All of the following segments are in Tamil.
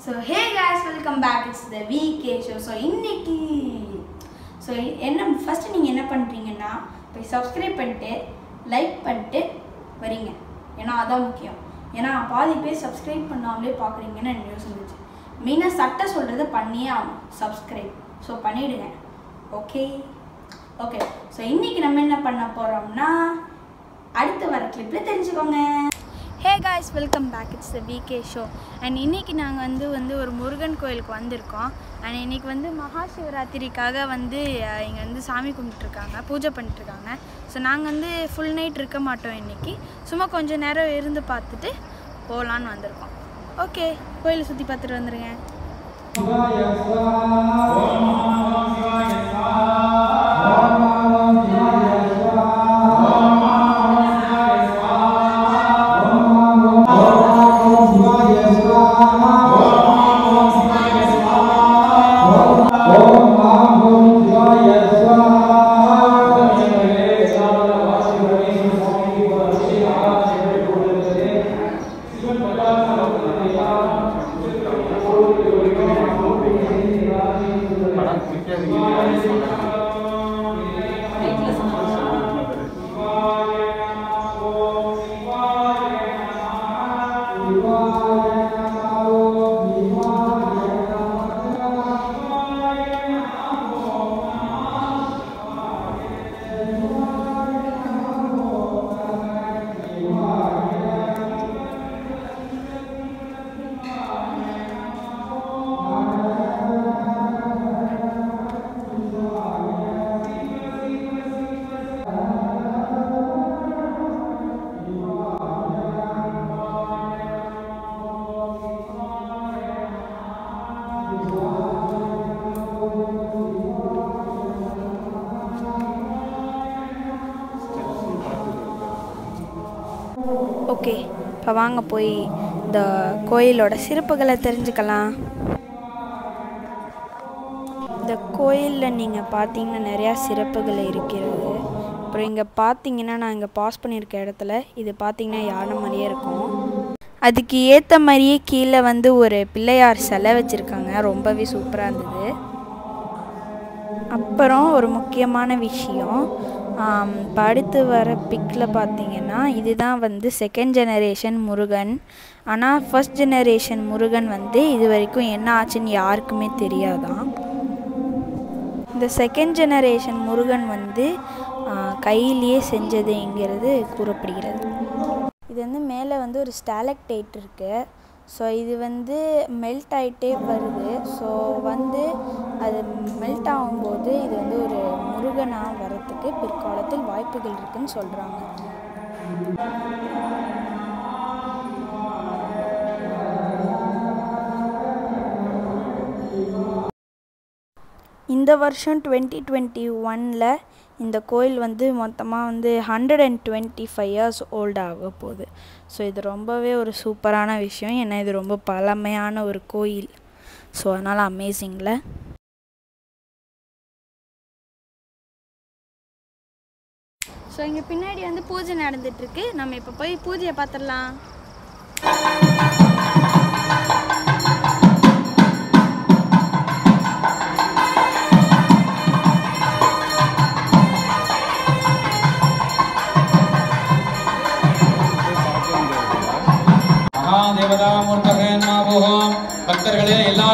so hey guys welcome back it's the VK show so இன்னைக்கு ஸோ என்ன ஃபஸ்ட்டு நீங்கள் என்ன பண்ணுறீங்கன்னா போய் சப்ஸ்கிரைப் பண்ணிட்டு லைக் பண்ணிட்டு வரீங்க ஏன்னா அதான் முக்கியம் ஏன்னா பாதி பேர் சப்ஸ்கிரைப் பண்ணாமலே பார்க்குறீங்கன்னு எனக்கு நியூஸ் இருந்துச்சு மெயினாக சட்டை சொல்கிறத பண்ணியே ஆகணும் சப்ஸ்கிரைப் ஸோ பண்ணிவிடுங்க ஓகே ஓகே ஸோ இன்றைக்கி நம்ம என்ன பண்ண போகிறோம்னா அடுத்து வர கிளிப்பில் தெரிஞ்சுக்கோங்க hey guys welcome back it's the VK show and இன்றைக்கி நாங்கள் வந்து வந்து ஒரு முருகன் கோயிலுக்கு வந்திருக்கோம் அண்ட் இன்றைக்கி வந்து மகா சிவராத்திரிக்காக வந்து அஹ், இங்கே வந்து சாமி கும்பிட்டுருக்காங்க பூஜை பண்ணிட்டுருக்காங்க ஸோ நாங்கள் வந்து ஃபுல் நைட் இருக்க மாட்டோம் இன்றைக்கி சும்மா கொஞ்சம் நேரம் இருந்து பார்த்துட்டு போகலான்னு வந்திருக்கோம் ஓகே கோயிலை சுற்றி பார்த்துட்டு வந்துடுங்க ஓகே இப்போ வாங்க போய் இந்த கோயிலோட சிறப்புகளை தெரிஞ்சுக்கலாம் இந்த கோயிலில் நீங்கள் பார்த்தீங்கன்னா நிறையா சிறப்புகள் இருக்கிறது அப்புறம் இங்கே பார்த்தீங்கன்னா நான் இங்கே பாஸ் பண்ணியிருக்க இடத்துல இது பார்த்தீங்கன்னா யானை மாதிரியே இருக்கும் அதுக்கு ஏற்ற மாதிரியே கீழே வந்து ஒரு பிள்ளையார் சிலை வச்சுருக்காங்க ரொம்பவே சூப்பராக இருந்தது அப்புறம் ஒரு முக்கியமான விஷயம் ஆம், இப்ப அடுத்து வர பிக்கில் பார்த்தீங்கன்னா இதுதான் வந்து செகண்ட் ஜெனரேஷன் முருகன் ஆனால் ஃபர்ஸ்ட் ஜெனரேஷன் முருகன் வந்து இது வரைக்கும் என்ன ஆச்சுன்னு யாருக்குமே தெரியாதான் இந்த செகண்ட் ஜெனரேஷன் முருகன் வந்து ஆ, கையிலேயே செஞ்சதுங்கிறது கூறப்படுகிறது இது வந்து மேலே வந்து ஒரு ஸ்டாலக்டைட் இருக்குது ஸோ இது வந்து மெல்ட் ஆகிட்டே வருது ஸோ வந்து அது மெல்ட் ஆகும்போது இது வந்து ஒரு முருகனாக வரத்துக்கு பிற்காலத்தில் வாய்ப்புகள் இருக்குன்னு சொல்கிறாங்க இந்த வருஷம் டுவெண்ட்டி டுவெண்ட்டி ஒனில் இந்த கோயில் வந்து மொத்தமாக வந்து hundred and twenty five years old ஆக போகுது ஸோ இது ரொம்பவே ஒரு சூப்பரான விஷயம் ஏன்னா இது ரொம்ப பழமையான ஒரு கோயில் ஸோ அதனால் அமேசிங்கில் ஸோ இங்கே பின்னாடி வந்து பூஜை நடந்துட்டுருக்கு நம்ம இப்போ போய் பூஜையை பார்த்துடலாம் மகாதேவதா மூர்த்தகே நமோகம் பக்தர்களே எல்லா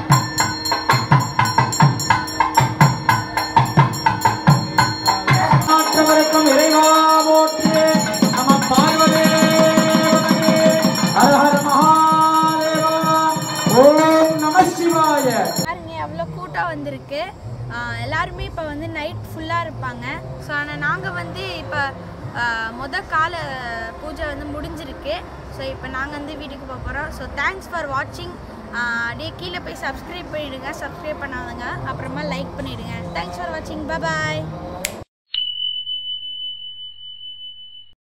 மாற்றவருக்கும் இறைவா போற்றி நம பார்வதே ஹர ஹர மகாதேவா ஓம் நம சிவாய பாருங்க எவ்வளோ கூட்டம் வந்திருக்கு ஆஹ் எல்லாருமே இப்போ வந்து நைட் ஃபுல்லாக இருப்பாங்க ஸோ ஆனால் நாங்கள் வந்து இப்போ முத கால பூஜை வந்து முடிஞ்சிருக்கு ஸோ இப்போ நாங்கள் வந்து வீட்டுக்கு போக போகிறோம் ஸோ தேங்க்ஸ் ஃபார் வாட்சிங் அப்படியே கீழே போய் சப்ஸ்கிரைப் பண்ணிவிடுங்க சப்ஸ்கிரைப் பண்ணாதங்க அப்புறமா லைக் பண்ணிவிடுங்க தேங்க்ஸ் ஃபார் வாட்சிங் பாய்